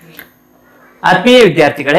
ಆತ್ಮೀಯ ವಿದ್ಯಾರ್ಥಿಗಳೇ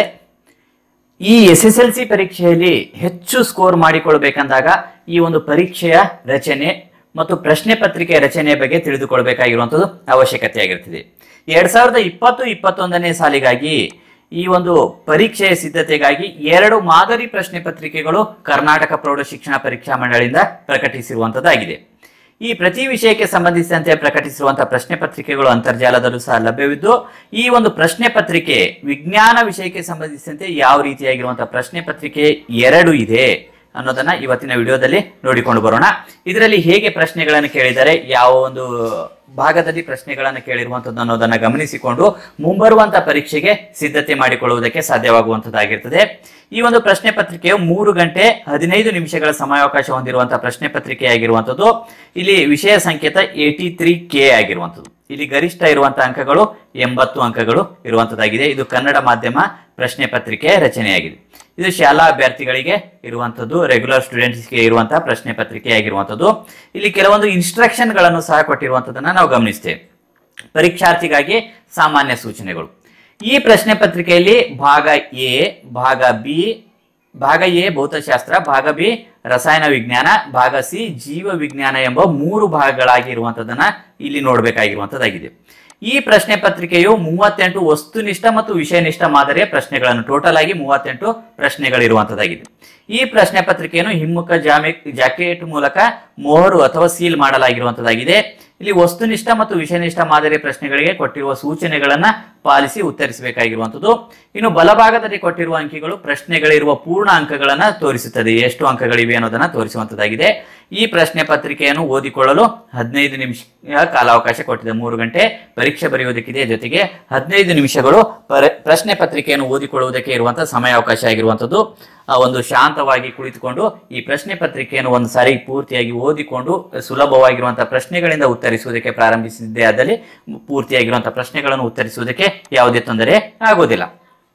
ಈ ಎಸ್ ಎಸ್ ಎಲ್ ಸಿ ಪರೀಕ್ಷೆಯಲ್ಲಿ ಹೆಚ್ಚು ಸ್ಕೋರ್ ಮಾಡಿಕೊಳ್ಬೇಕಂದಾಗ ಈ ಒಂದು ಪರೀಕ್ಷೆಯ ರಚನೆ ಮತ್ತು ಪ್ರಶ್ನೆ ಪತ್ರಿಕೆ ರಚನೆಯ ಬಗ್ಗೆ ತಿಳಿದುಕೊಳ್ಬೇಕಾಗಿರುವಂಥದ್ದು ಅವಶ್ಯಕತೆಯಾಗಿರ್ತದೆ ಎರಡ್ ಸಾವಿರದ ಇಪ್ಪತ್ತು ಇಪ್ಪತ್ತೊಂದನೇ ಸಾಲಿಗಾಗಿ ಈ ಒಂದು ಪರೀಕ್ಷೆಯ ಸಿದ್ಧತೆಗಾಗಿ ಎರಡು ಮಾದರಿ ಪ್ರಶ್ನೆ ಪತ್ರಿಕೆಗಳು ಕರ್ನಾಟಕ ಪ್ರೌಢ ಶಿಕ್ಷಣ ಪರೀಕ್ಷಾ ಮಂಡಳಿಯಿಂದ ಪ್ರಕಟಿಸಿರುವಂತದ್ದಾಗಿದೆ ಈ ಪ್ರತಿ ವಿಷಯಕ್ಕೆ ಸಂಬಂಧಿಸಿದಂತೆ ಪ್ರಕಟಿಸಿರುವಂತಹ ಪ್ರಶ್ನೆ ಪತ್ರಿಕೆಗಳು ಅಂತರ್ಜಾಲದಲ್ಲೂ ಸಹ ಲಭ್ಯವಿದ್ದು ಈ ಒಂದು ಪ್ರಶ್ನೆ ಪತ್ರಿಕೆ ವಿಜ್ಞಾನ ವಿಷಯಕ್ಕೆ ಸಂಬಂಧಿಸಿದಂತೆ ಯಾವ ರೀತಿಯಾಗಿರುವಂತಹ ಪ್ರಶ್ನೆ ಪತ್ರಿಕೆ ಎರಡು ಇದೆ ಅನ್ನೋದನ್ನ ಇವತ್ತಿನ ವಿಡಿಯೋದಲ್ಲಿ ನೋಡಿಕೊಂಡು ಬರೋಣ ಇದರಲ್ಲಿ ಹೇಗೆ ಪ್ರಶ್ನೆಗಳನ್ನು ಕೇಳಿದರೆ ಯಾವ ಒಂದು ಭಾಗದಲ್ಲಿ ಪ್ರಶ್ನೆಗಳನ್ನು ಕೇಳಿರುವಂತದ್ದು ಅನ್ನೋದನ್ನ ಗಮನಿಸಿಕೊಂಡು ಮುಂಬರುವಂತಹ ಪರೀಕ್ಷೆಗೆ ಸಿದ್ಧತೆ ಮಾಡಿಕೊಳ್ಳುವುದಕ್ಕೆ ಸಾಧ್ಯವಾಗುವಂತದ್ದಾಗಿರ್ತದೆ ಈ ಒಂದು ಪ್ರಶ್ನೆ ಪತ್ರಿಕೆಯು ಮೂರು ಗಂಟೆ ಹದಿನೈದು ನಿಮಿಷಗಳ ಸಮಯಾವಕಾಶ ಹೊಂದಿರುವಂತಹ ಪ್ರಶ್ನೆ ಪತ್ರಿಕೆಯಾಗಿರುವಂತದ್ದು ಇಲ್ಲಿ ವಿಷಯ ಸಂಕೇತ ಏಟಿ ತ್ರೀ ಕೆ ಆಗಿರುವಂತದ್ದು ಇಲ್ಲಿ ಗರಿಷ್ಠ ಇರುವಂತಹ ಅಂಕಗಳು ಎಂಬತ್ತು ಅಂಕಗಳು ಇರುವಂತದ್ದಾಗಿದೆ ಇದು ಕನ್ನಡ ಮಾಧ್ಯಮ ಪ್ರಶ್ನೆ ಪತ್ರಿಕೆಯ ರಚನೆಯಾಗಿದೆ ಇದು ಶಾಲಾ ಅಭ್ಯರ್ಥಿಗಳಿಗೆ ಇರುವಂತದ್ದು ರೆಗ್ಯುಲರ್ ಸ್ಟೂಡೆಂಟ್ಸ್ಗೆ ಇರುವಂತಹ ಪ್ರಶ್ನೆ ಪತ್ರಿಕೆಯಾಗಿರುವಂತದ್ದು ಇಲ್ಲಿ ಕೆಲವೊಂದು ಇನ್ಸ್ಟ್ರಕ್ಷನ್ ಗಳನ್ನು ಸಹ ಕೊಟ್ಟಿರುವಂತದನ್ನ ನಾವು ಗಮನಿಸ್ತೇವೆ ಪರೀಕ್ಷಾರ್ಥಿಗಾಗಿ ಸಾಮಾನ್ಯ ಸೂಚನೆಗಳು ಈ ಪ್ರಶ್ನೆ ಪತ್ರಿಕೆಯಲ್ಲಿ ಭಾಗ ಎ ಭಾಗ ಬಿ ಭಾಗ ಎ ಭೌತಶಾಸ್ತ್ರ ಭಾಗ ಬಿ ರಸಾಯನ ವಿಜ್ಞಾನ ಭಾಗ ಸಿ ಜೀವ ವಿಜ್ಞಾನ ಎಂಬ ಮೂರು ಭಾಗಗಳಾಗಿ ಇರುವಂತದನ್ನ ಇಲ್ಲಿ ನೋಡಬೇಕಾಗಿರುವಂತದ್ದಾಗಿದೆ ಈ ಪ್ರಶ್ನೆ ಪತ್ರಿಕೆಯು ಮೂವತ್ತೆಂಟು ವಸ್ತುನಿಷ್ಠ ಮತ್ತು ವಿಷಯನಿಷ್ಠ ಮಾದರಿಯ ಪ್ರಶ್ನೆಗಳನ್ನು ಟೋಟಲ್ ಆಗಿ ಮೂವತ್ತೆಂಟು ಪ್ರಶ್ನೆಗಳಿರುವಂತದ್ದಾಗಿದೆ ಈ ಪ್ರಶ್ನೆ ಪತ್ರಿಕೆಯನ್ನು ಹಿಮ್ಮುಖ ಜಾಮಿ ಜಾಕೆಟ್ ಮೂಲಕ ಮೊಹರು ಅಥವಾ ಸೀಲ್ ಮಾಡಲಾಗಿರುವಂತದ್ದಾಗಿದೆ ಇಲ್ಲಿ ವಸ್ತುನಿಷ್ಠ ಮತ್ತು ವಿಷಯನಿಷ್ಠ ಮಾದರಿ ಪ್ರಶ್ನೆಗಳಿಗೆ ಕೊಟ್ಟಿರುವ ಸೂಚನೆಗಳನ್ನ ಪಾಲಿಸಿ ಉತ್ತರಿಸಬೇಕಾಗಿರುವಂತದ್ದು ಇನ್ನು ಬಲಭಾಗದಲ್ಲಿ ಕೊಟ್ಟಿರುವ ಅಂಕಿಗಳು ಪ್ರಶ್ನೆಗಳಿರುವ ಪೂರ್ಣ ಅಂಕಗಳನ್ನ ತೋರಿಸುತ್ತದೆ ಎಷ್ಟು ಅಂಕಗಳಿವೆ ಅನ್ನೋದನ್ನ ತೋರಿಸುವಂತದ್ದಾಗಿದೆ ಈ ಪ್ರಶ್ನೆ ಪತ್ರಿಕೆಯನ್ನು ಓದಿಕೊಳ್ಳಲು ಹದಿನೈದು ನಿಮಿಷ ಕಾಲಾವಕಾಶ ಕೊಟ್ಟಿದೆ ಮೂರು ಗಂಟೆ ಪರೀಕ್ಷೆ ಬರೆಯುವುದಕ್ಕಿದೆ ಜೊತೆಗೆ ಹದಿನೈದು ನಿಮಿಷಗಳು ಪರ- ಪ್ರಶ್ನೆ ಪತ್ರಿಕೆಯನ್ನು ಓದಿಕೊಳ್ಳುವುದಕ್ಕೆ ಇರುವಂತಹ ಸಮಯಾವಕಾಶ ಆಗಿರುವಂತದ್ದು ಆ ಒಂದು ಶಾಂತವಾಗಿ ಕುಳಿತುಕೊಂಡು ಈ ಪ್ರಶ್ನೆ ಪತ್ರಿಕೆಯನ್ನು ಒಂದು ಸಾರಿ ಪೂರ್ತಿಯಾಗಿ ಓದಿಕೊಂಡು ಸುಲಭವಾಗಿರುವಂತಹ ಪ್ರಶ್ನೆಗಳಿಂದ ಉತ್ತರಿಸುವುದಕ್ಕೆ ಪ್ರಾರಂಭಿಸಿದ್ದೇ ಆದಲ್ಲಿ ಪೂರ್ತಿಯಾಗಿರುವಂತಹ ಪ್ರಶ್ನೆಗಳನ್ನು ಉತ್ತರಿಸುವುದಕ್ಕೆ ಯಾವುದೇ ತೊಂದರೆ ಆಗೋದಿಲ್ಲ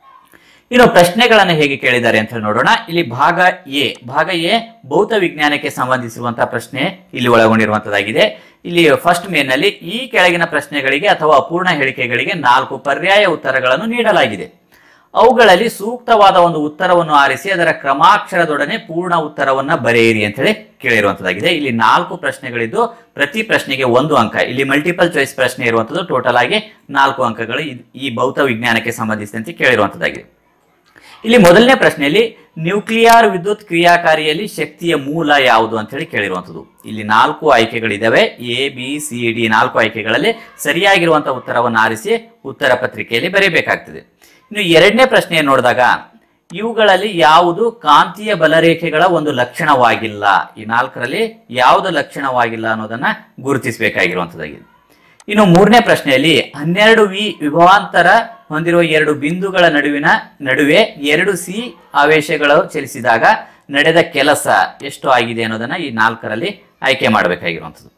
ಇನ್ನು ಪ್ರಶ್ನೆಗಳನ್ನು ಹೇಗೆ ಕೇಳಿದ್ದಾರೆ ಅಂತ ಹೇಳಿ ನೋಡೋಣ ಇಲ್ಲಿ ಭಾಗ ಎ ಭಾಗ ಎ ಭೌತ ವಿಜ್ಞಾನಕ್ಕೆ ಸಂಬಂಧಿಸಿರುವಂತಹ ಪ್ರಶ್ನೆ ಇಲ್ಲಿ ಒಳಗೊಂಡಿರುವಂತದ್ದಾಗಿದೆ ಇಲ್ಲಿ ಫಸ್ಟ್ ಮೇನಲ್ಲಿ ಈ ಕೆಳಗಿನ ಪ್ರಶ್ನೆಗಳಿಗೆ ಅಥವಾ ಅಪೂರ್ಣ ಹೇಳಿಕೆಗಳಿಗೆ ನಾಲ್ಕು ಪರ್ಯಾಯ ಉತ್ತರಗಳನ್ನು ನೀಡಲಾಗಿದೆ ಅವುಗಳಲ್ಲಿ ಸೂಕ್ತವಾದ ಒಂದು ಉತ್ತರವನ್ನು ಆರಿಸಿ ಅದರ ಕ್ರಮಾಕ್ಷರದೊಡನೆ ಪೂರ್ಣ ಉತ್ತರವನ್ನ ಬರೆಯಿರಿ ಅಂತ ಹೇಳಿ ಕೇಳಿರುವಂತದ್ದಾಗಿದೆ ಇಲ್ಲಿ ನಾಲ್ಕು ಪ್ರಶ್ನೆಗಳಿದ್ದು ಪ್ರತಿ ಪ್ರಶ್ನೆಗೆ ಒಂದು ಅಂಕ ಇಲ್ಲಿ ಮಲ್ಟಿಪಲ್ ಚಾಯ್ಸ್ ಪ್ರಶ್ನೆ ಇರುವಂತದ್ದು ಟೋಟಲ್ ಆಗಿ ನಾಲ್ಕು ಅಂಕಗಳು ಇದ್- ಈ ಭೌತ ವಿಜ್ಞಾನಕ್ಕೆ ಸಂಬಂಧಿಸಿದಂತೆ ಕೇಳಿರುವಂತದ್ದಾಗಿದೆ ಇಲ್ಲಿ ಮೊದಲನೇ ಪ್ರಶ್ನೆಯಲ್ಲಿ ನ್ಯೂಕ್ಲಿಯರ್ ವಿದ್ಯುತ್ ಕ್ರಿಯಾಕಾರಿಯಲ್ಲಿ ಶಕ್ತಿಯ ಮೂಲ ಯಾವುದು ಅಂತ ಹೇಳಿ ಕೇಳಿರುವಂಥದ್ದು ಇಲ್ಲಿ ನಾಲ್ಕು ಆಯ್ಕೆಗಳಿದಾವೆ ಎ ಬಿ ಸಿ ಡಿ ನಾಲ್ಕು ಆಯ್ಕೆಗಳಲ್ಲಿ ಸರಿಯಾಗಿರುವಂತಹ ಉತ್ತರವನ್ನು ಆರಿಸಿ ಉತ್ತರ ಪತ್ರಿಕೆಯಲ್ಲಿ ಬರೆಯಬೇಕಾಗ್ತದೆ ಇನ್ನು ಎರಡನೇ ಪ್ರಶ್ನೆ ನೋಡಿದಾಗ ಇವುಗಳಲ್ಲಿ ಯಾವುದು ಕಾಂತೀಯ ಬಲರೇಖೆಗಳ ಒಂದು ಲಕ್ಷಣವಾಗಿಲ್ಲ ಈ ನಾಲ್ಕರಲ್ಲಿ ಯಾವುದು ಲಕ್ಷಣವಾಗಿಲ್ಲ ಅನ್ನೋದನ್ನ ಗುರುತಿಸಬೇಕಾಗಿರುವಂತದ್ದಾಗಿದೆ ಇನ್ನು ಮೂರನೇ ಪ್ರಶ್ನೆಯಲ್ಲಿ ಹನ್ನೆರಡು ವಿ ವಿಭವಾಂತರ ಹೊಂದಿರುವ ಎರಡು ಬಿಂದುಗಳ ನಡುವಿನ ನಡುವೆ ಎರಡು ಸಿ ಆವೇಶಗಳು ಚಲಿಸಿದಾಗ ನಡೆದ ಕೆಲಸ ಎಷ್ಟು ಆಗಿದೆ ಅನ್ನೋದನ್ನ ಈ ನಾಲ್ಕರಲ್ಲಿ ಆಯ್ಕೆ ಮಾಡಬೇಕಾಗಿರುವಂಥದ್ದು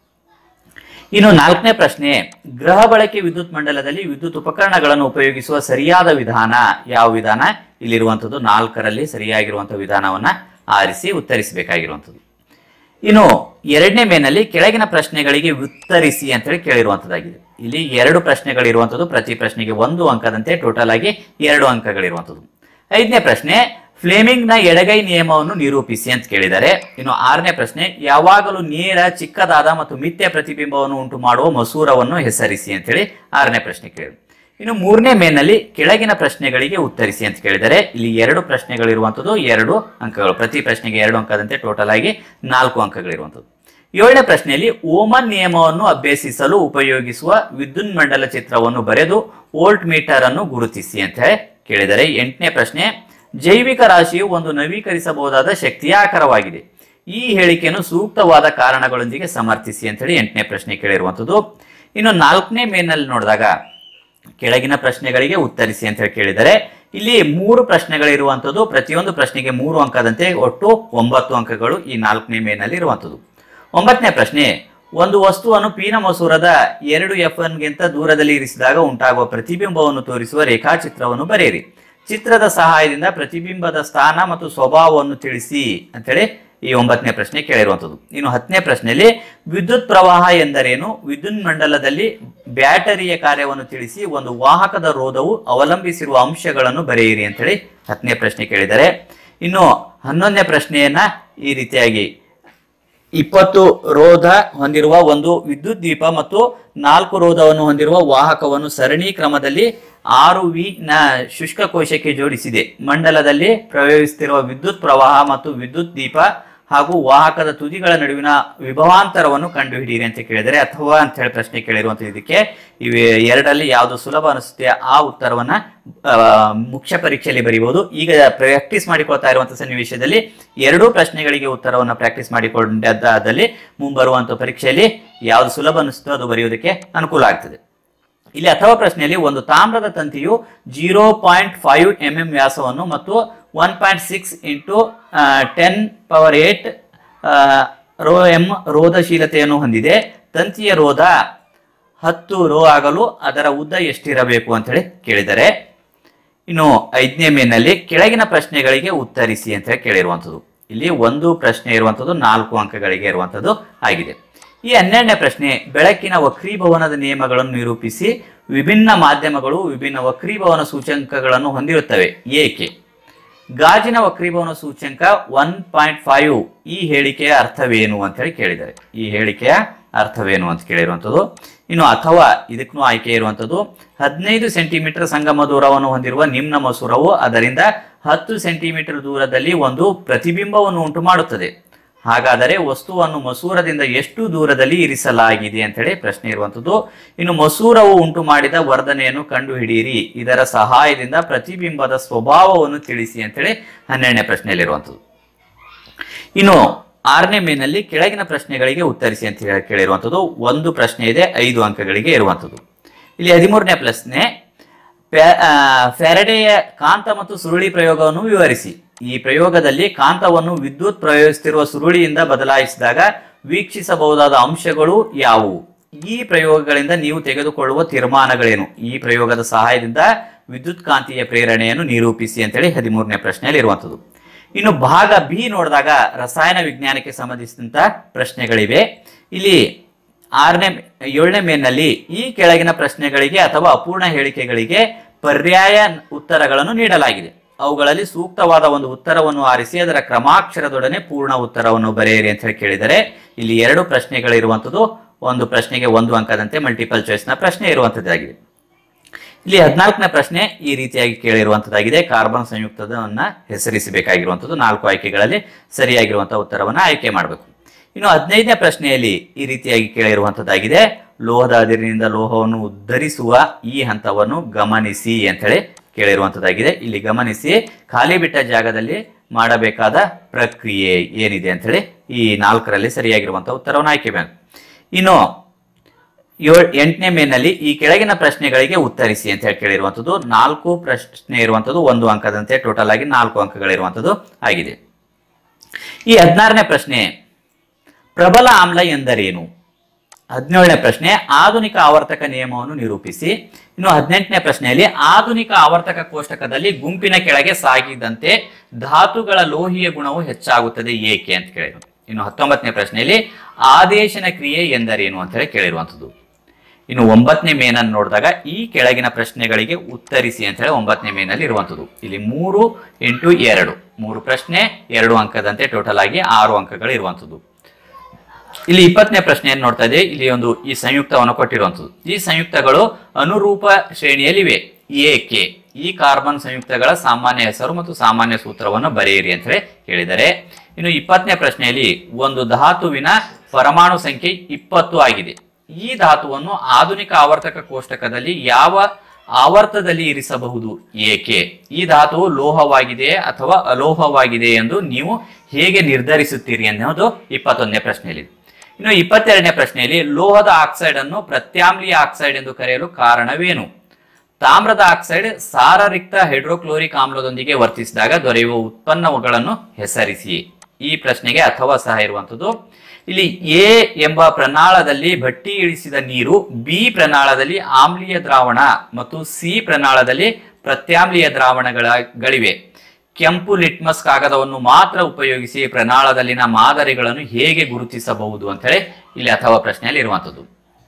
ಇನ್ನು ನಾಲ್ಕನೇ ಪ್ರಶ್ನೆ ಗೃಹ ಬಳಕೆ ವಿದ್ಯುತ್ ಮಂಡಲದಲ್ಲಿ ವಿದ್ಯುತ್ ಉಪಕರಣಗಳನ್ನು ಉಪಯೋಗಿಸುವ ಸರಿಯಾದ ವಿಧಾನ ಯಾವ ವಿಧಾನ ಇಲ್ಲಿರುವಂಥದ್ದು ನಾಲ್ಕರಲ್ಲಿ ಸರಿಯಾಗಿರುವಂತಹ ವಿಧಾನವನ್ನ ಆರಿಸಿ ಉತ್ತರಿಸಬೇಕಾಗಿರುವಂಥದ್ದು ಇನ್ನು ಎರಡನೇ ಮೇನಲ್ಲಿ ಕೆಳಗಿನ ಪ್ರಶ್ನೆಗಳಿಗೆ ಉತ್ತರಿಸಿ ಅಂತ ಹೇಳಿ ಕೇಳಿರುವಂತದ್ದಾಗಿದೆ ಇಲ್ಲಿ ಎರಡು ಪ್ರಶ್ನೆಗಳಿರುವಂಥದ್ದು ಪ್ರತಿ ಪ್ರಶ್ನೆಗೆ ಒಂದು ಅಂಕದಂತೆ ಟೋಟಲ್ ಆಗಿ ಎರಡು ಅಂಕಗಳಿರುವಂಥದ್ದು ಐದನೇ ಪ್ರಶ್ನೆ ಫ್ಲೇಮಿಂಗ್ ನ ಎಡಗೈ ನಿಯಮವನ್ನು ನಿರೂಪಿಸಿ ಅಂತ ಕೇಳಿದ್ದಾರೆ ಇನ್ನು ಆರನೇ ಪ್ರಶ್ನೆ ಯಾವಾಗಲೂ ನೇರ ಚಿಕ್ಕದಾದ ಮತ್ತು ಮಿಥ್ಯ ಪ್ರತಿಬಿಂಬವನ್ನು ಉಂಟು ಮಾಡುವ ಮಸೂರವನ್ನು ಹೆಸರಿಸಿ ಅಂತ ಹೇಳಿ ಆರನೇ ಪ್ರಶ್ನೆ ಕೇಳಿ ಇನ್ನು ಮೂರನೇ ಮೇನಲ್ಲಿ ಕೆಳಗಿನ ಪ್ರಶ್ನೆಗಳಿಗೆ ಉತ್ತರಿಸಿ ಅಂತ ಕೇಳಿದರೆ ಇಲ್ಲಿ ಎರಡು ಪ್ರಶ್ನೆಗಳಿರುವಂಥದ್ದು ಎರಡು ಅಂಕಗಳು ಪ್ರತಿ ಪ್ರಶ್ನೆಗೆ ಎರಡು ಅಂಕದಂತೆ ಟೋಟಲ್ ಆಗಿ ನಾಲ್ಕು ಅಂಕಗಳಿರುವಂಥದ್ದು ಏಳನೇ ಪ್ರಶ್ನೆಯಲ್ಲಿ ಓಮನ್ ನಿಯಮವನ್ನು ಅಭ್ಯಸಿಸಲು ಉಪಯೋಗಿಸುವ ವಿದ್ಯುನ್ ಮಂಡಲ ಚಿತ್ರವನ್ನು ಬರೆದು ವೋಲ್ಟ್ ಮೀಟರ್ ಅನ್ನು ಗುರುತಿಸಿ ಅಂತ ಹೇಳಿ ಕೇಳಿದರೆ ಎಂಟನೇ ಪ್ರಶ್ನೆ ಜೈವಿಕ ರಾಶಿಯು ಒಂದು ನವೀಕರಿಸಬಹುದಾದ ಶಕ್ತಿಯ ಆಕಾರವಾಗಿದೆ ಈ ಹೇಳಿಕೆಯನ್ನು ಸೂಕ್ತವಾದ ಕಾರಣಗಳೊಂದಿಗೆ ಸಮರ್ಥಿಸಿ ಅಂತ ಹೇಳಿ ಎಂಟನೇ ಪ್ರಶ್ನೆ ಕೇಳಿರುವಂಥದ್ದು ಇನ್ನು ನಾಲ್ಕನೇ ಮೇನಲ್ಲಿ ನೋಡಿದಾಗ ಕೆಳಗಿನ ಪ್ರಶ್ನೆಗಳಿಗೆ ಉತ್ತರಿಸಿ ಅಂತ ಹೇಳಿ ಕೇಳಿದರೆ ಇಲ್ಲಿ ಮೂರು ಪ್ರಶ್ನೆಗಳಿರುವಂಥದ್ದು ಪ್ರತಿಯೊಂದು ಪ್ರಶ್ನೆಗೆ ಮೂರು ಅಂಕದಂತೆ ಒಟ್ಟು ಒಂಬತ್ತು ಅಂಕಗಳು ಈ ನಾಲ್ಕನೇ ಮೇನಲ್ಲಿ ಇರುವಂಥದ್ದು ಒಂಬತ್ತನೇ ಪ್ರಶ್ನೆ ಒಂದು ವಸ್ತುವನ್ನು ಪೀನ ಮಸೂರದ ಎರಡು ಎಫ್ ಗಿಂತ ದೂರದಲ್ಲಿ ಇರಿಸಿದಾಗ ಉಂಟಾಗುವ ಪ್ರತಿಬಿಂಬವನ್ನು ತೋರಿಸುವ ರೇಖಾಚಿತ್ರವನ್ನು ಬರೆಯಿರಿ ಚಿತ್ರದ ಸಹಾಯದಿಂದ ಪ್ರತಿಬಿಂಬದ ಸ್ಥಾನ ಮತ್ತು ಸ್ವಭಾವವನ್ನು ತಿಳಿಸಿ ಅಂತೇಳಿ ಈ ಒಂಬತ್ತನೇ ಪ್ರಶ್ನೆ ಕೇಳಿರುವಂಥದ್ದು ಇನ್ನು ಹತ್ತನೇ ಪ್ರಶ್ನೆಯಲ್ಲಿ ವಿದ್ಯುತ್ ಪ್ರವಾಹ ಎಂದರೇನು ವಿದ್ಯುತ್ ಮಂಡಲದಲ್ಲಿ ಬ್ಯಾಟರಿಯ ಕಾರ್ಯವನ್ನು ತಿಳಿಸಿ ಒಂದು ವಾಹಕದ ರೋಧವು ಅವಲಂಬಿಸಿರುವ ಅಂಶಗಳನ್ನು ಬರೆಯಿರಿ ಅಂತೇಳಿ ಹತ್ತನೇ ಪ್ರಶ್ನೆ ಕೇಳಿದ್ದಾರೆ ಇನ್ನು ಹನ್ನೊಂದನೇ ಪ್ರಶ್ನೆಯನ್ನ ಈ ರೀತಿಯಾಗಿ ಇಪ್ಪತ್ತು ರೋಧ ಹೊಂದಿರುವ ಒಂದು ವಿದ್ಯುತ್ ದೀಪ ಮತ್ತು ನಾಲ್ಕು ರೋಧವನ್ನು ಹೊಂದಿರುವ ವಾಹಕವನ್ನು ಸರಣಿ ಕ್ರಮದಲ್ಲಿ ಆರು ವಿ ನ ಶುಷ್ಕ ಕೋಶಕ್ಕೆ ಜೋಡಿಸಿದೆ ಮಂಡಲದಲ್ಲಿ ಪ್ರವೇಶಿಸುತ್ತಿರುವ ವಿದ್ಯುತ್ ಪ್ರವಾಹ ಮತ್ತು ವಿದ್ಯುತ್ ದೀಪ ಹಾಗೂ ವಾಹಕದ ತುದಿಗಳ ನಡುವಿನ ವಿಭವಾಂತರವನ್ನು ಕಂಡುಹಿಡಿಯಿರಿ ಅಂತ ಕೇಳಿದರೆ ಅಥವಾ ಅಂತ ಹೇಳಿ ಪ್ರಶ್ನೆ ಕೇಳಿರುವಂತ ಇದಕ್ಕೆ ಇವೆ ಎರಡರಲ್ಲಿ ಯಾವುದು ಸುಲಭ ಅನಿಸುತ್ತೆ ಆ ಉತ್ತರವನ್ನ ಆ, ಮುಖ್ಯ ಪರೀಕ್ಷೆಯಲ್ಲಿ ಬರೀಬಹುದು ಈಗ ಪ್ರಾಕ್ಟೀಸ್ ಮಾಡಿಕೊಳ್ತಾ ಇರುವಂತಹ ಸನ್ನಿವೇಶದಲ್ಲಿ ಎರಡೂ ಪ್ರಶ್ನೆಗಳಿಗೆ ಉತ್ತರವನ್ನು ಪ್ರಾಕ್ಟೀಸ್ ಮಾಡಿಕೊಂಡಾದಲ್ಲಿ ಮುಂಬರುವಂತ ಪರೀಕ್ಷೆಯಲ್ಲಿ ಯಾವುದು ಸುಲಭ ಅನಿಸುತ್ತೋ ಅದು ಬರೆಯುವುದಕ್ಕೆ ಅನುಕೂಲ ಆಗ್ತದೆ ಇಲ್ಲಿ ಅಥವಾ ಪ್ರಶ್ನೆಯಲ್ಲಿ ಒಂದು ತಾಮ್ರದ ತಂತಿಯು zero point five M M ವ್ಯಾಸವನ್ನು ಮತ್ತು one point six into ten power eight rho M ರೋಧಶೀಲತೆಯನ್ನು ಹೊಂದಿದೆ ತಂತಿಯ ರೋಧ ಹತ್ತು ರೋ ಆಗಲು ಅದರ ಉದ್ದ ಎಷ್ಟಿರಬೇಕು ಅಂತ ಹೇಳಿ ಕೇಳಿದರೆ ಇನ್ನು ಐದನೇ ಮೇನಲ್ಲಿ ಕೆಳಗಿನ ಪ್ರಶ್ನೆಗಳಿಗೆ ಉತ್ತರಿಸಿ ಅಂತ ಹೇಳಿ ಕೇಳಿರುವಂಥದ್ದು ಇಲ್ಲಿ ಒಂದು ಪ್ರಶ್ನೆ ಇರುವಂಥದ್ದು ನಾಲ್ಕು ಅಂಕಗಳಿಗೆ ಇರುವಂಥದ್ದು ಆಗಿದೆ ಈ ಹನ್ನೆರಡನೇ ಪ್ರಶ್ನೆ ಬೆಳಕಿನ ವಕ್ರೀಭವನದ ನಿಯಮಗಳನ್ನು ನಿರೂಪಿಸಿ ವಿಭಿನ್ನ ಮಾಧ್ಯಮಗಳು ವಿಭಿನ್ನ ವಕ್ರೀಭವನ ಸೂಚಂಕಗಳನ್ನು ಹೊಂದಿರುತ್ತವೆ ಏಕೆ ಗಾಜಿನ ವಕ್ರೀಭವನ ಸೂಚ್ಯಂಕ ಒನ್ ಪಾಯಿಂಟ್ ಫೈವ್ ಈ ಹೇಳಿಕೆಯ ಅರ್ಥವೇನು ಅಂತ ಹೇಳಿ ಕೇಳಿದ್ದಾರೆ ಈ ಹೇಳಿಕೆಯ ಅರ್ಥವೇನು ಅಂತ ಕೇಳಿರುವಂಥದ್ದು ಇನ್ನು ಅಥವಾ ಇದಕ್ಕೂ ಆಯ್ಕೆ ಇರುವಂಥದ್ದು ಹದಿನೈದು ಸೆಂಟಿಮೀಟರ್ ಸಂಗಮ ದೂರವನ್ನು ಹೊಂದಿರುವ ನಿಮ್ನ ಮಸೂರವು ಅದರಿಂದ ಹತ್ತು ಸೆಂಟಿಮೀಟರ್ ದೂರದಲ್ಲಿ ಒಂದು ಪ್ರತಿಬಿಂಬವನ್ನು ಉಂಟು ಮಾಡುತ್ತದೆ ಹಾಗಾದರೆ ವಸ್ತುವನ್ನು ಮಸೂರದಿಂದ ಎಷ್ಟು ದೂರದಲ್ಲಿ ಇರಿಸಲಾಗಿದೆ ಅಂತ ಹೇಳಿ ಪ್ರಶ್ನೆ ಇರುವಂಥದ್ದು ಇನ್ನು ಮಸೂರವು ಉಂಟು ಮಾಡಿದ ವರ್ಧನೆಯನ್ನು ಕಂಡುಹಿಡಿಯಿರಿ ಇದರ ಸಹಾಯದಿಂದ ಪ್ರತಿಬಿಂಬದ ಸ್ವಭಾವವನ್ನು ತಿಳಿಸಿ ಅಂತೇಳಿ ಹನ್ನೆರಡನೇ ಪ್ರಶ್ನೆಯಲ್ಲಿರುವಂಥದ್ದು ಇನ್ನು ಆರನೇ ಮೇನಲ್ಲಿ ಕೆಳಗಿನ ಪ್ರಶ್ನೆಗಳಿಗೆ ಉತ್ತರಿಸಿ ಅಂತ ಹೇಳಿ ಕೇಳಿರುವಂಥದ್ದು ಒಂದು ಪ್ರಶ್ನೆ ಇದೆ ಐದು ಅಂಕಗಳಿಗೆ ಇರುವಂಥದ್ದು ಇಲ್ಲಿ ಹದಿಮೂರನೇ ಪ್ರಶ್ನೆ ಫ್ಯಾ- ಆ, ಫ್ಯಾರಡೆಯ ಕಾಂತ ಮತ್ತು ಸುರುಳಿ ಪ್ರಯೋಗವನ್ನು ವಿವರಿಸಿ ಈ ಪ್ರಯೋಗದಲ್ಲಿ ಕಾಂತವನ್ನು ವಿದ್ಯುತ್ ಪ್ರಯೋಗಿಸುತ್ತಿರುವ ಸುರುಳಿಯಿಂದ ಬದಲಾಯಿಸಿದಾಗ ವೀಕ್ಷಿಸಬಹುದಾದ ಅಂಶಗಳು ಯಾವುವು ಈ ಪ್ರಯೋಗಗಳಿಂದ ನೀವು ತೆಗೆದುಕೊಳ್ಳುವ ತೀರ್ಮಾನಗಳೇನು ಈ ಪ್ರಯೋಗದ ಸಹಾಯದಿಂದ ವಿದ್ಯುತ್ ಕಾಂತೀಯ ಪ್ರೇರಣೆಯನ್ನು ನಿರೂಪಿಸಿ ಅಂತೇಳಿ ಹದಿಮೂರನೇ ಪ್ರಶ್ನೆಯಲ್ಲಿ ಇರುವಂಥದ್ದು ಇನ್ನು ಭಾಗ ಬಿ ನೋಡಿದಾಗ ರಸಾಯನ ವಿಜ್ಞಾನಕ್ಕೆ ಸಂಬಂಧಿಸಿದಂತ ಪ್ರಶ್ನೆಗಳಿವೆ ಇಲ್ಲಿ ಆರನೇ ಏಳನೇ ಮೇನಲ್ಲಿ ಈ ಕೆಳಗಿನ ಪ್ರಶ್ನೆಗಳಿಗೆ ಅಥವಾ ಅಪೂರ್ಣ ಹೇಳಿಕೆಗಳಿಗೆ ಪರ್ಯಾಯ ಉತ್ತರಗಳನ್ನು ನೀಡಲಾಗಿದೆ ಅವುಗಳಲ್ಲಿ ಸೂಕ್ತವಾದ ಒಂದು ಉತ್ತರವನ್ನು ಆರಿಸಿ ಅದರ ಕ್ರಮಾಕ್ಷರದೊಡನೆ ಪೂರ್ಣ ಉತ್ತರವನ್ನು ಬರೆಯಿರಿ ಅಂತ ಹೇಳಿ ಕೇಳಿದರೆ ಇಲ್ಲಿ ಎರಡು ಪ್ರಶ್ನೆಗಳಿರುವಂಥದ್ದು ಒಂದು ಪ್ರಶ್ನೆಗೆ ಒಂದು ಅಂಕದಂತೆ ಮಲ್ಟಿಪಲ್ ಚಾಯ್ಸ್ನ ಪ್ರಶ್ನೆ ಇರುವಂಥದ್ದಾಗಿದೆ ಇಲ್ಲಿ ಹದಿನಾಲ್ಕನೇ ಪ್ರಶ್ನೆ ಈ ರೀತಿಯಾಗಿ ಕೇಳಿರುವಂತದ್ದಾಗಿದೆ ಕಾರ್ಬನ್ ಸಂಯುಕ್ತದನ್ನ ಹೆಸರಿಸಬೇಕಾಗಿರುವಂಥದ್ದು ನಾಲ್ಕು ಆಯ್ಕೆಗಳಲ್ಲಿ ಸರಿಯಾಗಿರುವಂತಹ ಉತ್ತರವನ್ನ ಆಯ್ಕೆ ಮಾಡಬೇಕು ಇನ್ನು ಹದಿನೈದನೇ ಪ್ರಶ್ನೆಯಲ್ಲಿ ಈ ರೀತಿಯಾಗಿ ಕೇಳಿರುವಂತದ್ದಾಗಿದೆ ಲೋಹದ ಅದಿರಿನಿಂದ ಲೋಹವನ್ನು ಉದ್ಧರಿಸುವ ಈ ಹಂತವನ್ನು ಗಮನಿಸಿ ಅಂತ ಹೇಳಿ ಕೇಳಿರುವಂತದ್ದಾಗಿದೆ ಇಲ್ಲಿ ಗಮನಿಸಿ ಖಾಲಿ ಬಿಟ್ಟ ಜಾಗದಲ್ಲಿ ಮಾಡಬೇಕಾದ ಪ್ರಕ್ರಿಯೆ ಏನಿದೆ ಅಂತ ಹೇಳಿ ಈ ನಾಲ್ಕರಲ್ಲಿ ಸರಿಯಾಗಿರುವಂತಹ ಉತ್ತರವನ್ನು ಆಯ್ಕೆ ಬೇಕು ಇನ್ನು ಏಳ್ ಎಂಟನೇ ಮೇನಲ್ಲಿ ಈ ಕೆಳಗಿನ ಪ್ರಶ್ನೆಗಳಿಗೆ ಉತ್ತರಿಸಿ ಅಂತ ಹೇಳಿ ಕೇಳಿರುವಂಥದ್ದು ನಾಲ್ಕು ಪ್ರಶ್ನೆ ಇರುವಂಥದ್ದು ಒಂದು ಅಂಕದಂತೆ ಟೋಟಲ್ ಆಗಿ ನಾಲ್ಕು ಅಂಕಗಳಿರುವಂಥದ್ದು ಆಗಿದೆ ಈ ಹದಿನಾರನೇ ಪ್ರಶ್ನೆ ಪ್ರಬಲ ಆಮ್ಲ ಎಂದರೇನು ಹದಿನೇಳನೇ ಪ್ರಶ್ನೆ ಆಧುನಿಕ ಆವರ್ತಕ ನಿಯಮವನ್ನು ನಿರೂಪಿಸಿ ಇನ್ನು ಹದಿನೆಂಟನೇ ಪ್ರಶ್ನೆಯಲ್ಲಿ ಆಧುನಿಕ ಆವರ್ತಕ ಕೋಷ್ಟಕದಲ್ಲಿ ಗುಂಪಿನ ಕೆಳಗೆ ಸಾಗಿದಂತೆ ಧಾತುಗಳ ಲೋಹೀಯ ಗುಣವು ಹೆಚ್ಚಾಗುತ್ತದೆ ಏಕೆ ಅಂತ ಕೇಳಿದ್ರು ಇನ್ನು ಹತ್ತೊಂಬತ್ತನೇ ಪ್ರಶ್ನೆಯಲ್ಲಿ ಆದೇಶನ ಕ್ರಿಯೆ ಎಂದರೇನು ಅಂತ ಹೇಳಿ ಕೇಳಿರುವಂಥದ್ದು ಇನ್ನು ಒಂಬತ್ತನೇ ಮೇನನ್ನು ನೋಡಿದಾಗ ಈ ಕೆಳಗಿನ ಪ್ರಶ್ನೆಗಳಿಗೆ ಉತ್ತರಿಸಿ ಅಂತ ಹೇಳಿ ಒಂಬತ್ತನೇ ಮೇನಲ್ಲಿ ಇರುವಂಥದ್ದು ಇಲ್ಲಿ ಮೂರು ಇಂಟು ಎರಡು ಮೂರು ಪ್ರಶ್ನೆ ಎರಡು ಅಂಕದಂತೆ ಟೋಟಲ್ ಆಗಿ ಆರು ಅಂಕಗಳು ಇರುವಂಥದ್ದು ಇಲ್ಲಿ ಇಪ್ಪತ್ತನೇ ಪ್ರಶ್ನೆಯನ್ನು ನೋಡ್ತಾ ಇದೆ ಇಲ್ಲಿ ಒಂದು ಈ ಸಂಯುಕ್ತವನ್ನು ಕೊಟ್ಟಿರುವಂಥದ್ದು ಈ ಸಂಯುಕ್ತಗಳು ಅನುರೂಪ ಶ್ರೇಣಿಯಲ್ಲಿವೆ ಏಕೆ ಈ ಕಾರ್ಬನ್ ಸಂಯುಕ್ತಗಳ ಸಾಮಾನ್ಯ ಹೆಸರು ಮತ್ತು ಸಾಮಾನ್ಯ ಸೂತ್ರವನ್ನು ಬರೆಯಿರಿ ಅಂತ ಹೇಳಿ ಹೇಳಿದ್ದಾರೆ ಇನ್ನು ಇಪ್ಪತ್ತನೇ ಪ್ರಶ್ನೆಯಲ್ಲಿ ಒಂದು ಧಾತುವಿನ ಪರಮಾಣು ಸಂಖ್ಯೆ ಇಪ್ಪತ್ತು ಆಗಿದೆ ಈ ಧಾತುವನ್ನು ಆಧುನಿಕ ಆವರ್ತಕ ಕೋಷ್ಟಕದಲ್ಲಿ ಯಾವ ಆವರ್ತದಲ್ಲಿ ಇರಿಸಬಹುದು ಏಕೆ ಈ ಧಾತುವು ಲೋಹವಾಗಿದೆ ಅಥವಾ ಅಲೋಹವಾಗಿದೆ ಎಂದು ನೀವು ಹೇಗೆ ನಿರ್ಧರಿಸುತ್ತೀರಿ ಅನ್ನೋದು ಇಪ್ಪತ್ತೊಂದನೇ ಪ್ರಶ್ನೆಯಲ್ಲಿ ಇನ್ನು ಇಪ್ಪತ್ತೆರಡನೇ ಪ್ರಶ್ನೆಯಲ್ಲಿ ಲೋಹದ ಆಕ್ಸೈಡ್ ಅನ್ನು ಪ್ರತ್ಯಾಮ್ಲೀಯ ಆಕ್ಸೈಡ್ ಎಂದು ಕರೆಯಲು ಕಾರಣವೇನು ತಾಮ್ರದ ಆಕ್ಸೈಡ್ ಸಾರರಿಕ್ತ ಹೈಡ್ರೋಕ್ಲೋರಿಕ್ ಆಮ್ಲದೊಂದಿಗೆ ವರ್ತಿಸಿದಾಗ ದೊರೆಯುವ ಉತ್ಪನ್ನಗಳನ್ನು ಹೆಸರಿಸಿ ಈ ಪ್ರಶ್ನೆಗೆ ಅಥವಾ ಸಹ ಇರುವಂಥದ್ದು ಇಲ್ಲಿ ಎ ಎಂಬ ಪ್ರಣಾಳದಲ್ಲಿ ಭಟ್ಟಿ ಇಳಿಸಿದ ನೀರು ಬಿ ಪ್ರಣಾಳದಲ್ಲಿ ಆಮ್ಲೀಯ ದ್ರಾವಣ ಮತ್ತು ಸಿ ಪ್ರಣಾಳದಲ್ಲಿ ಪ್ರತ್ಯಾಮ್ಲೀಯ ದ್ರಾವಣಗಳ ಗಳಿವೆ ಕೆಂಪು ಲಿಟ್ಮಸ್ ಕಾಗದವನ್ನು ಮಾತ್ರ ಉಪಯೋಗಿಸಿ ಪ್ರಣಾಳದಲ್ಲಿನ ಮಾದರಿಗಳನ್ನು ಹೇಗೆ ಗುರುತಿಸಬಹುದು ಅಂತ ಹೇಳಿ ಇಲ್ಲಿ ಅಥವಾ ಪ್ರಶ್ನೆಯಲ್ಲಿ ಇರುವಂತದ್ದು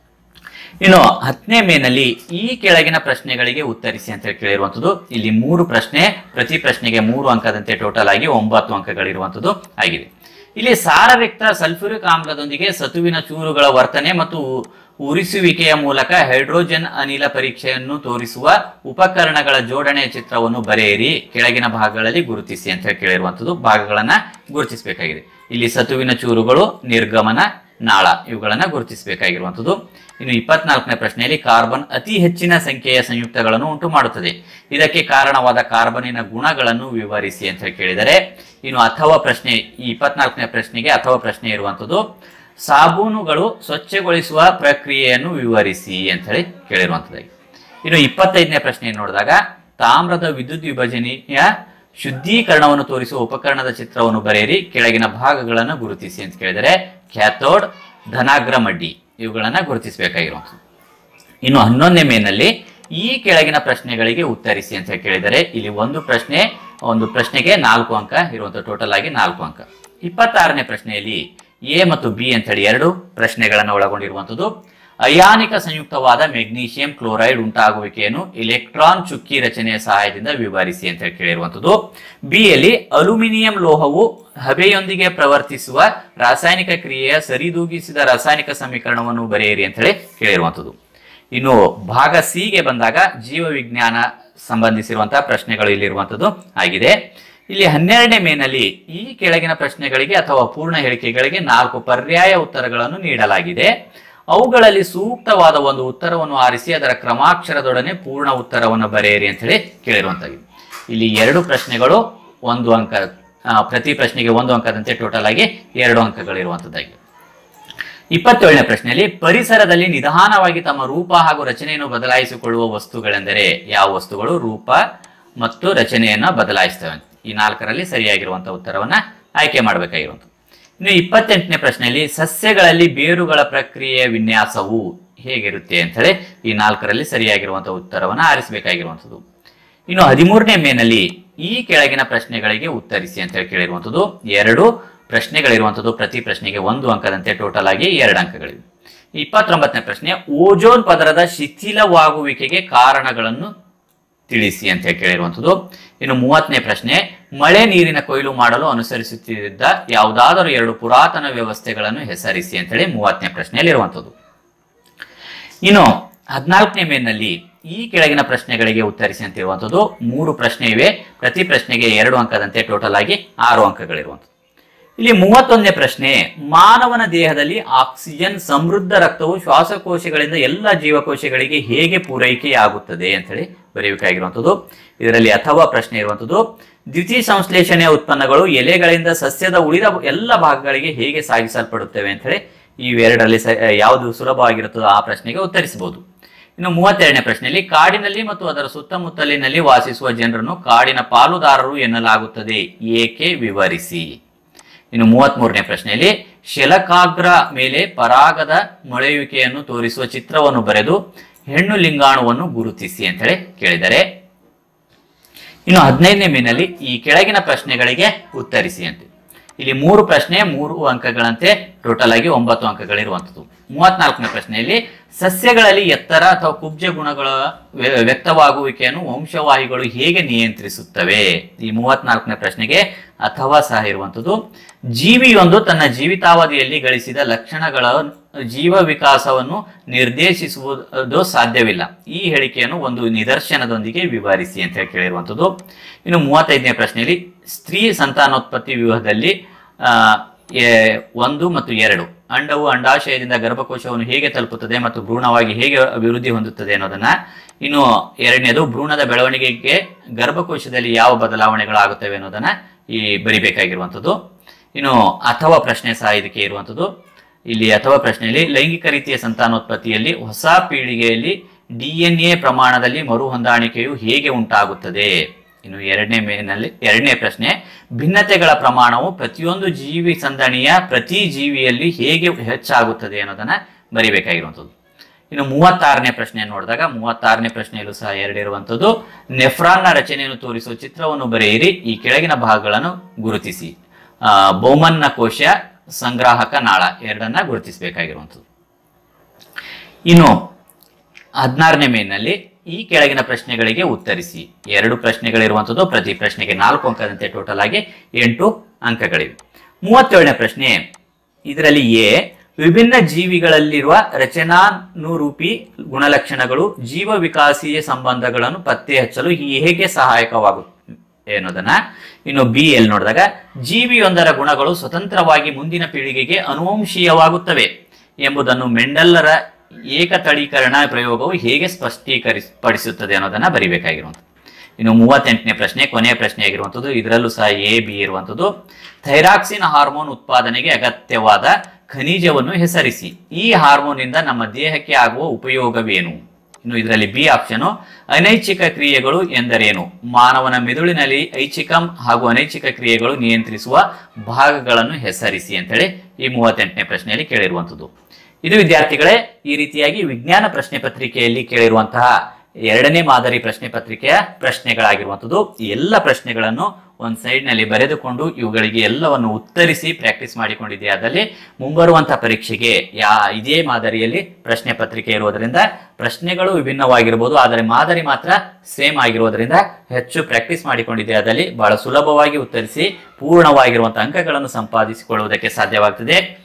ಇನ್ನು ಹತ್ತನೇ ಮೇನಲ್ಲಿ ಈ ಕೆಳಗಿನ ಪ್ರಶ್ನೆಗಳಿಗೆ ಉತ್ತರಿಸಿ ಅಂತ ಹೇಳಿ ಕೇಳಿರುವಂತದ್ದು ಇಲ್ಲಿ ಮೂರು ಪ್ರಶ್ನೆ ಪ್ರತಿ ಪ್ರಶ್ನೆಗೆ ಮೂರು ಅಂಕದಂತೆ ಟೋಟಲ್ ಆಗಿ ಒಂಬತ್ತು ಅಂಕಗಳಿರುವಂತದ್ದು ಆಗಿದೆ ಇಲ್ಲಿ ಸಾರರಿಕ್ತ ಸಲ್ಫ್ಯೂರಿಕ್ ಆಮ್ಲದೊಂದಿಗೆ ಸತುವಿನ ಚೂರುಗಳ ವರ್ತನೆ ಮತ್ತು ಉರಿಸುವಿಕೆಯ ಮೂಲಕ ಹೈಡ್ರೋಜನ್ ಅನಿಲ ಪರೀಕ್ಷೆಯನ್ನು ತೋರಿಸುವ ಉಪಕರಣಗಳ ಜೋಡಣೆಯ ಚಿತ್ರವನ್ನು ಬರೆಯಿರಿ ಕೆಳಗಿನ ಭಾಗಗಳಲ್ಲಿ ಗುರುತಿಸಿ ಅಂತ ಹೇಳಿ ಕೇಳಿರುವಂತದ್ದು ಭಾಗಗಳನ್ನ ಗುರುತಿಸಬೇಕಾಗಿದೆ ಇಲ್ಲಿ ಸತುವಿನ ಚೂರುಗಳು ನಿರ್ಗಮನ ನಾಳ ಇವುಗಳನ್ನ ಗುರುತಿಸಬೇಕಾಗಿರುವಂಥದ್ದು ಇನ್ನು ಇಪ್ಪತ್ನಾಲ್ಕನೇ ಪ್ರಶ್ನೆಯಲ್ಲಿ ಕಾರ್ಬನ್ ಅತಿ ಹೆಚ್ಚಿನ ಸಂಖ್ಯೆಯ ಸಂಯುಕ್ತಗಳನ್ನು ಉಂಟು ಮಾಡುತ್ತದೆ ಇದಕ್ಕೆ ಕಾರಣವಾದ ಕಾರ್ಬನಿನ ಗುಣಗಳನ್ನು ವಿವರಿಸಿ ಅಂತ ಹೇಳಿ ಕೇಳಿದರೆ ಇನ್ನು ಅಥವಾ ಪ್ರಶ್ನೆ ಈ ಇಪ್ಪತ್ನಾಲ್ಕನೇ ಪ್ರಶ್ನೆಗೆ ಅಥವಾ ಪ್ರಶ್ನೆ ಇರುವಂಥದ್ದು ಸಾಬೂನುಗಳು ಸ್ವಚ್ಛಗೊಳಿಸುವ ಪ್ರಕ್ರಿಯೆಯನ್ನು ವಿವರಿಸಿ ಅಂತ ಹೇಳಿ ಕೇಳಿರುವಂಥದ್ದಾಗಿ ಇನ್ನು ಇಪ್ಪತ್ತೈದನೇ ಪ್ರಶ್ನೆ ನೋಡಿದಾಗ ತಾಮ್ರದ ವಿದ್ಯುತ್ ವಿಭಜನೆಯ ಶುದ್ಧೀಕರಣವನ್ನು ತೋರಿಸುವ ಉಪಕರಣದ ಚಿತ್ರವನ್ನು ಬರೆಯಿರಿ ಕೆಳಗಿನ ಭಾಗಗಳನ್ನು ಗುರುತಿಸಿ ಅಂತ ಕೇಳಿದರೆ ಕ್ಯಾಥೋಡ್ ಧನಾಗ್ರ ಮಡ್ಡಿ ಇವುಗಳನ್ನ ಗುರುತಿಸಬೇಕಾಗಿರುವಂಥದ್ದು ಇನ್ನು ಹನ್ನೊಂದನೇ ಮೇನಲ್ಲಿ ಈ ಕೆಳಗಿನ ಪ್ರಶ್ನೆಗಳಿಗೆ ಉತ್ತರಿಸಿ ಅಂತ ಹೇಳಿ ಕೇಳಿದರೆ ಇಲ್ಲಿ ಒಂದು ಪ್ರಶ್ನೆ ಒಂದು ಪ್ರಶ್ನೆಗೆ ನಾಲ್ಕು ಅಂಕ ಇರುವಂತ ಟೋಟಲ್ ಆಗಿ ನಾಲ್ಕು ಅಂಕ ಇಪ್ಪತ್ತಾರನೇ ಪ್ರಶ್ನೆಯಲ್ಲಿ ಎ ಮತ್ತು ಬಿ ಅಂತ ಹೇಳಿ ಎರಡು ಪ್ರಶ್ನೆಗಳನ್ನು ಒಳಗೊಂಡಿರುವಂಥದ್ದು ಅಯಾನಿಕ ಸಂಯುಕ್ತವಾದ ಮೆಗ್ನೀಷಿಯಂ ಕ್ಲೋರೈಡ್ ಉಂಟಾಗುವಿಕೆಯನ್ನು ಇಲೆಕ್ಟ್ರಾನ್ ಚುಕ್ಕಿ ರಚನೆಯ ಸಹಾಯದಿಂದ ವಿವರಿಸಿ ಅಂತ ಹೇಳಿ ಕೇಳಿರುವಂಥದ್ದು ಬಿ ಯಲ್ಲಿ ಅಲ್ಯೂಮಿನಿಯಂ ಲೋಹವು ಹಬೆಯೊಂದಿಗೆ ಪ್ರವರ್ತಿಸುವ ರಾಸಾಯನಿಕ ಕ್ರಿಯೆಯ ಸರಿದೂಗಿಸಿದ ರಾಸಾಯನಿಕ ಸಮೀಕರಣವನ್ನು ಬರೆಯಿರಿ ಅಂತ ಹೇಳಿ ಕೇಳಿರುವಂಥದ್ದು ಇನ್ನು ಭಾಗ ಸಿ ಗೆ ಬಂದಾಗ ಜೀವ ವಿಜ್ಞಾನ ಸಂಬಂಧಿಸಿರುವಂತಹ ಪ್ರಶ್ನೆಗಳು ಇಲ್ಲಿರುವಂಥದ್ದು ಆಗಿದೆ ಇಲ್ಲಿ ಹನ್ನೆರಡನೇ ಮೇನಲ್ಲಿ ಈ ಕೆಳಗಿನ ಪ್ರಶ್ನೆಗಳಿಗೆ ಅಥವಾ ಪೂರ್ಣ ಹೇಳಿಕೆಗಳಿಗೆ ನಾಲ್ಕು ಪರ್ಯಾಯ ಉತ್ತರಗಳನ್ನು ನೀಡಲಾಗಿದೆ ಅವುಗಳಲ್ಲಿ ಸೂಕ್ತವಾದ ಒಂದು ಉತ್ತರವನ್ನು ಆರಿಸಿ ಅದರ ಕ್ರಮಾಕ್ಷರದೊಡನೆ ಪೂರ್ಣ ಉತ್ತರವನ್ನು ಬರೆಯಿರಿ ಅಂತ ಹೇಳಿ ಕೇಳಿರುವಂತಾಗಿದೆ ಇಲ್ಲಿ ಎರಡು ಪ್ರಶ್ನೆಗಳು ಒಂದು ಅಂಕ ಆ, ಪ್ರತಿ ಪ್ರಶ್ನೆಗೆ ಒಂದು ಅಂಕದಂತೆ ಟೋಟಲ್ ಆಗಿ ಎರಡು ಅಂಕಗಳಿರುವಂತದ್ದಾಗಿದೆ ಇಪ್ಪತ್ತೇಳನೇ ಪ್ರಶ್ನೆಯಲ್ಲಿ ಪರಿಸರದಲ್ಲಿ ನಿಧಾನವಾಗಿ ತಮ್ಮ ರೂಪ ಹಾಗೂ ರಚನೆಯನ್ನು ಬದಲಾಯಿಸಿಕೊಳ್ಳುವ ವಸ್ತುಗಳೆಂದರೆ ಯಾವ ವಸ್ತುಗಳು ರೂಪ ಮತ್ತು ರಚನೆಯನ್ನ ಬದಲಾಯಿಸ್ತವೆ ಈ ನಾಲ್ಕರಲ್ಲಿ ಸರಿಯಾಗಿರುವಂತಹ ಉತ್ತರವನ್ನ ಆಯ್ಕೆ ಮಾಡಬೇಕಾಗಿರುವಂಥದ್ದು ಇನ್ನು ಇಪ್ಪತ್ತೆಂಟನೇ ಪ್ರಶ್ನೆಯಲ್ಲಿ ಸಸ್ಯಗಳಲ್ಲಿ ಬೇರುಗಳ ಪ್ರಕ್ರಿಯೆಯ ವಿನ್ಯಾಸವು ಹೇಗಿರುತ್ತೆ ಅಂತ ಹೇಳಿ ಈ ನಾಲ್ಕರಲ್ಲಿ ಸರಿಯಾಗಿರುವಂತಹ ಉತ್ತರವನ್ನ ಆರಿಸಬೇಕಾಗಿರುವಂಥದ್ದು ಇನ್ನು ಹದಿಮೂರನೇ ಮೇನಲ್ಲಿ ಈ ಕೆಳಗಿನ ಪ್ರಶ್ನೆಗಳಿಗೆ ಉತ್ತರಿಸಿ ಅಂತ ಹೇಳಿ ಕೇಳಿರುವಂಥದ್ದು ಎರಡು ಪ್ರಶ್ನೆಗಳಿರುವಂಥದ್ದು ಪ್ರತಿ ಪ್ರಶ್ನೆಗೆ ಒಂದು ಅಂಕದಂತೆ ಟೋಟಲ್ ಆಗಿ ಎರಡು ಅಂಕಗಳಿವೆ ಇಪ್ಪತ್ತೊಂಬತ್ತನೇ ಪ್ರಶ್ನೆ ಓಜೋನ್ ಪದರದ ಶಿಥಿಲವಾಗುವಿಕೆಗೆ ಕಾರಣಗಳನ್ನು ತಿಳಿಸಿ ಅಂತ ಹೇಳಿ ಕೇಳಿರುವಂಥದ್ದು ಇನ್ನು ಮೂವತ್ತನೇ ಪ್ರಶ್ನೆ ಮಳೆ ನೀರಿನ ಕೊಯ್ಲು ಮಾಡಲು ಅನುಸರಿಸುತ್ತಿದ್ದ ಯಾವುದಾದರೂ ಎರಡು ಪುರಾತನ ವ್ಯವಸ್ಥೆಗಳನ್ನು ಹೆಸರಿಸಿ ಅಂತ ಹೇಳಿ ಮೂವತ್ತನೇ ಪ್ರಶ್ನೆಯಲ್ಲಿ ಇರುವಂಥದ್ದು ಇನ್ನು ಹದಿನಾಲ್ಕನೇ ಮೇನಲ್ಲಿ ಈ ಕೆಳಗಿನ ಪ್ರಶ್ನೆಗಳಿಗೆ ಉತ್ತರಿಸಿ ಅಂತ ಇರುವಂಥದ್ದು ಮೂರು ಪ್ರಶ್ನೆ ಇವೆ ಪ್ರತಿ ಪ್ರಶ್ನೆಗೆ ಎರಡು ಅಂಕದಂತೆ ಟೋಟಲ್ ಆಗಿ ಆರು ಅಂಕಗಳಿರುವಂಥದ್ದು ಇಲ್ಲಿ ಮೂವತ್ತೊಂದನೇ ಪ್ರಶ್ನೆ ಮಾನವನ ದೇಹದಲ್ಲಿ ಆಕ್ಸಿಜನ್ ಸಮೃದ್ಧ ರಕ್ತವು ಶ್ವಾಸಕೋಶಗಳಿಂದ ಎಲ್ಲ ಜೀವಕೋಶಗಳಿಗೆ ಹೇಗೆ ಪೂರೈಕೆಯಾಗುತ್ತದೆ ಅಂತ ಹೇಳಿ ಬರೆಯಬೇಕಾಗಿರುವಂಥದ್ದು ಇದರಲ್ಲಿ ಅಥವಾ ಪ್ರಶ್ನೆ ಇರುವಂಥದ್ದು ದ್ವಿತೀಯ ಸಂಶ್ಲೇಷಣೆಯ ಉತ್ಪನ್ನಗಳು ಎಲೆಗಳಿಂದ ಸಸ್ಯದ ಉಳಿದ ಎಲ್ಲ ಭಾಗಗಳಿಗೆ ಹೇಗೆ ಸಾಗಿಸಲ್ಪಡುತ್ತವೆ ಅಂತ ಹೇಳಿ ಇವೆರಡರಲ್ಲಿ ಸ ಯಾವುದು ಸುಲಭವಾಗಿರುತ್ತದೋ ಆ ಪ್ರಶ್ನೆಗೆ ಉತ್ತರಿಸಬಹುದು ಇನ್ನು ಮೂವತ್ತೆರಡನೇ ಪ್ರಶ್ನೆಯಲ್ಲಿ ಕಾಡಿನಲ್ಲಿ ಮತ್ತು ಅದರ ಸುತ್ತಮುತ್ತಲಿನಲ್ಲಿ ವಾಸಿಸುವ ಜನರನ್ನು ಕಾಡಿನ ಪಾಲುದಾರರು ಎನ್ನಲಾಗುತ್ತದೆ ಏಕೆ ವಿವರಿಸಿ ಇನ್ನು ಮೂವತ್ಮೂರನೇ ಪ್ರಶ್ನೆಯಲ್ಲಿ ಶಲಕಾಗ್ರ ಮೇಲೆ ಪರಾಗದ ಮೊಳೆಯುವಿಕೆಯನ್ನು ತೋರಿಸುವ ಚಿತ್ರವನ್ನು ಬರೆದು ಹೆಣ್ಣು ಲಿಂಗಾಣುವನ್ನು ಗುರುತಿಸಿ ಅಂತ ಹೇಳಿ ಕೇಳಿದರೆ ಇನ್ನು ಹದಿನೈದನೇ ಮೇನಲ್ಲಿ ಈ ಕೆಳಗಿನ ಪ್ರಶ್ನೆಗಳಿಗೆ ಉತ್ತರಿಸಿ ಅಂತ ಇಲ್ಲಿ ಮೂರು ಪ್ರಶ್ನೆ ಮೂರು ಅಂಕಗಳಂತೆ ಟೋಟಲ್ ಆಗಿ ಒಂಬತ್ತು ಅಂಕಗಳಿರುವಂಥದ್ದು ಮೂವತ್ನಾಲ್ಕನೇ ಪ್ರಶ್ನೆಯಲ್ಲಿ ಸಸ್ಯಗಳಲ್ಲಿ ಎತ್ತರ ಅಥವಾ ಕುಬ್ಜ ಗುಣಗಳ ವ್ಯ- ವ್ಯಕ್ತವಾಗುವಿಕೆಯನ್ನು ವಂಶವಾಹಿಗಳು ಹೇಗೆ ನಿಯಂತ್ರಿಸುತ್ತವೆ ಈ ಮೂವತ್ನಾಲ್ಕನೇ ಪ್ರಶ್ನೆಗೆ ಅಥವಾ ಸಹ ಇರುವಂಥದ್ದು ಜೀವಿಯೊಂದು ತನ್ನ ಜೀವಿತಾವಧಿಯಲ್ಲಿ ಗಳಿಸಿದ ಲಕ್ಷಣಗಳ ಜೀವ ವಿಕಾಸವನ್ನು ನಿರ್ದೇಶಿಸುವುದು ಸಾಧ್ಯವಿಲ್ಲ ಈ ಹೇಳಿಕೆಯನ್ನು ಒಂದು ನಿದರ್ಶನದೊಂದಿಗೆ ವಿವರಿಸಿ ಅಂತ ಹೇಳಿ ಕೇಳಿರುವಂಥದ್ದು ಇನ್ನು ಮೂವತ್ತೈದನೇ ಪ್ರಶ್ನೆಯಲ್ಲಿ ಸ್ತ್ರೀ ಸಂತಾನೋತ್ಪತ್ತಿ ವ್ಯೂಹದಲ್ಲಿ ಆ, ಎ- ಒಂದು ಮತ್ತು ಎರಡು ಅಂಡವು ಅಂಡಾಶಯದಿಂದ ಗರ್ಭಕೋಶವನ್ನು ಹೇಗೆ ತಲುಪುತ್ತದೆ ಮತ್ತು ಭ್ರೂಣವಾಗಿ ಹೇಗೆ ಅಭಿವೃದ್ಧಿ ಹೊಂದುತ್ತದೆ ಅನ್ನೋದನ್ನ ಇನ್ನು ಎರಡನೇದು ಭ್ರೂಣದ ಬೆಳವಣಿಗೆಗೆ ಗರ್ಭಕೋಶದಲ್ಲಿ ಯಾವ ಬದಲಾವಣೆಗಳಾಗುತ್ತವೆ ಅನ್ನೋದನ್ನ ಈ ಬರಿಬೇಕಾಗಿರುವಂಥದ್ದು ಇನ್ನು ಅಥವಾ ಪ್ರಶ್ನೆ ಸಹ ಇದಕ್ಕೆ ಇರುವಂಥದ್ದು ಇಲ್ಲಿ ಅಥವಾ ಪ್ರಶ್ನೆಯಲ್ಲಿ ಲೈಂಗಿಕ ರೀತಿಯ ಸಂತಾನೋತ್ಪತ್ತಿಯಲ್ಲಿ ಹೊಸ ಪೀಳಿಗೆಯಲ್ಲಿ ಡಿ ಎನ್ ಎ ಪ್ರಮಾಣದಲ್ಲಿ ಮರು ಹೊಂದಾಣಿಕೆಯು ಹೇಗೆ ಉಂಟಾಗುತ್ತದೆ ಇನ್ನು ಎರಡನೇ ಮೇನಲ್ಲಿ ಎರಡನೇ ಪ್ರಶ್ನೆ ಭಿನ್ನತೆಗಳ ಪ್ರಮಾಣವು ಪ್ರತಿಯೊಂದು ಜೀವಿ ಸಂದಣಿಯ ಪ್ರತಿ ಜೀವಿಯಲ್ಲಿ ಹೇಗೆ ಹೆಚ್ಚಾಗುತ್ತದೆ ಅನ್ನೋದನ್ನ ಬರಿಬೇಕಾಗಿರುವಂಥದ್ದು ಇನ್ನು ಮೂವತ್ತಾರನೇ ಪ್ರಶ್ನೆ ನೋಡಿದಾಗ ಮೂವತ್ತಾರನೇ ಪ್ರಶ್ನೆಯಲ್ಲೂ ಸಹ ಎರಡಿರುವಂಥದ್ದು ನೆಫ್ರಾನ್ನ ರಚನೆಯನ್ನು ತೋರಿಸುವ ಚಿತ್ರವನ್ನು ಬರೆಯಿರಿ ಈ ಕೆಳಗಿನ ಭಾಗಗಳನ್ನು ಗುರುತಿಸಿ ಆ, ಬೌಮನ್ನ ಕೋಶ ಸಂಗ್ರಾಹಕ ನಾಳ ಎರಡನ್ನ ಗುರುತಿಸಬೇಕಾಗಿರುವಂಥದ್ದು ಇನ್ನು ಹದಿನಾರನೇ ಮೇನಲ್ಲಿ ಈ ಕೆಳಗಿನ ಪ್ರಶ್ನೆಗಳಿಗೆ ಉತ್ತರಿಸಿ ಎರಡು ಪ್ರಶ್ನೆಗಳಿರುವಂಥದ್ದು ಪ್ರತಿ ಪ್ರಶ್ನೆಗೆ ನಾಲ್ಕು ಅಂಕದಂತೆ ಟೋಟಲ್ ಆಗಿ ಎಂಟು ಅಂಕಗಳಿವೆ ಮೂವತ್ತೇಳನೇ ಪ್ರಶ್ನೆ ಇದರಲ್ಲಿ ಎ ವಿಭಿನ್ನ ಜೀವಿಗಳಲ್ಲಿರುವ ರಚನಾನುರೂಪಿ ಗುಣಲಕ್ಷಣಗಳು ಜೀವ ವಿಕಾಸೀಯ ಸಂಬಂಧಗಳನ್ನು ಪತ್ತೆ ಹಚ್ಚಲು ಹೇಗೆ ಸಹಾಯಕವಾಗುತ್ತವೆ ಅನ್ನೋದನ್ನ ಇನ್ನು ಬಿ ಎಲ್ ನೋಡಿದಾಗ ಜೀವಿಯೊಂದರ ಗುಣಗಳು ಸ್ವತಂತ್ರವಾಗಿ ಮುಂದಿನ ಪೀಳಿಗೆಗೆ ಅನುವಂಶೀಯವಾಗುತ್ತವೆ ಎಂಬುದನ್ನು ಮೆಂಡಲ್ಲರ ಏಕತಳೀಕರಣ ಪ್ರಯೋಗವು ಹೇಗೆ ಸ್ಪಷ್ಟೀಕರಿಸ ಪಡಿಸುತ್ತದೆ ಅನ್ನೋದನ್ನ ಬರಿಬೇಕಾಗಿರುವಂಥದ್ದು ಇನ್ನು ಮೂವತ್ತೆಂಟನೇ ಪ್ರಶ್ನೆ ಕೊನೆಯ ಪ್ರಶ್ನೆ ಆಗಿರುವಂಥದ್ದು ಇದರಲ್ಲೂ ಸಹ ಎ ಬಿ ಇರುವಂಥದ್ದು ಥೈರಾಕ್ಸಿನ್ ಹಾರ್ಮೋನ್ ಉತ್ಪಾದನೆಗೆ ಅಗತ್ಯವಾದ ಖನಿಜವನ್ನು ಹೆಸರಿಸಿ ಈ ಹಾರ್ಮೋನಿಂದ ನಮ್ಮ ದೇಹಕ್ಕೆ ಆಗುವ ಉಪಯೋಗವೇನು ಇನ್ನು ಇದರಲ್ಲಿ ಬಿ ಆಪ್ಷನ್ ಅನೈಚ್ಛಿಕ ಕ್ರಿಯೆಗಳು ಎಂದರೇನು ಮಾನವನ ಮೆದುಳಿನಲ್ಲಿ ಐಚ್ಛಿಕ ಹಾಗೂ ಅನೈಚ್ಛಿಕ ಕ್ರಿಯೆಗಳು ನಿಯಂತ್ರಿಸುವ ಭಾಗಗಳನ್ನು ಹೆಸರಿಸಿ ಅಂತೇಳಿ ಈ ಮೂವತ್ತೆಂಟನೇ ಪ್ರಶ್ನೆಯಲ್ಲಿ ಕೇಳಿರುವಂಥದ್ದು ಇದು ವಿದ್ಯಾರ್ಥಿಗಳೇ ಈ ರೀತಿಯಾಗಿ ವಿಜ್ಞಾನ ಪ್ರಶ್ನೆ ಪತ್ರಿಕೆಯಲ್ಲಿ ಕೇಳಿರುವಂತಹ ಎರಡನೇ ಮಾದರಿ ಪ್ರಶ್ನೆ ಪತ್ರಿಕೆಯ ಪ್ರಶ್ನೆಗಳಾಗಿರುವಂಥದ್ದು ಈ ಎಲ್ಲ ಪ್ರಶ್ನೆಗಳನ್ನು ಒಂದು ಸೈಡ್ನಲ್ಲಿ ಬರೆದುಕೊಂಡು ಇವುಗಳಿಗೆ ಎಲ್ಲವನ್ನು ಉತ್ತರಿಸಿ ಪ್ರಾಕ್ಟೀಸ್ ಮಾಡಿಕೊಂಡಿದೆಯಾದಲ್ಲಿ ಮುಂಬರುವಂತಹ ಪರೀಕ್ಷೆಗೆ ಯಾ ಇದೇ ಮಾದರಿಯಲ್ಲಿ ಪ್ರಶ್ನೆ ಪತ್ರಿಕೆ ಇರುವುದರಿಂದ ಪ್ರಶ್ನೆಗಳು ವಿಭಿನ್ನವಾಗಿರ್ಬೋದು ಆದರೆ ಮಾದರಿ ಮಾತ್ರ ಸೇಮ್ ಆಗಿರುವುದರಿಂದ ಹೆಚ್ಚು ಪ್ರಾಕ್ಟೀಸ್ ಮಾಡಿಕೊಂಡಿದೆಯಾದಲ್ಲಿ ಬಹಳ ಸುಲಭವಾಗಿ ಉತ್ತರಿಸಿ ಪೂರ್ಣವಾಗಿರುವಂತಹ ಅಂಕಗಳನ್ನು ಸಂಪಾದಿಸಿಕೊಳ್ಳುವುದಕ್ಕೆ ಸಾಧ್ಯವಾಗ್ತದೆ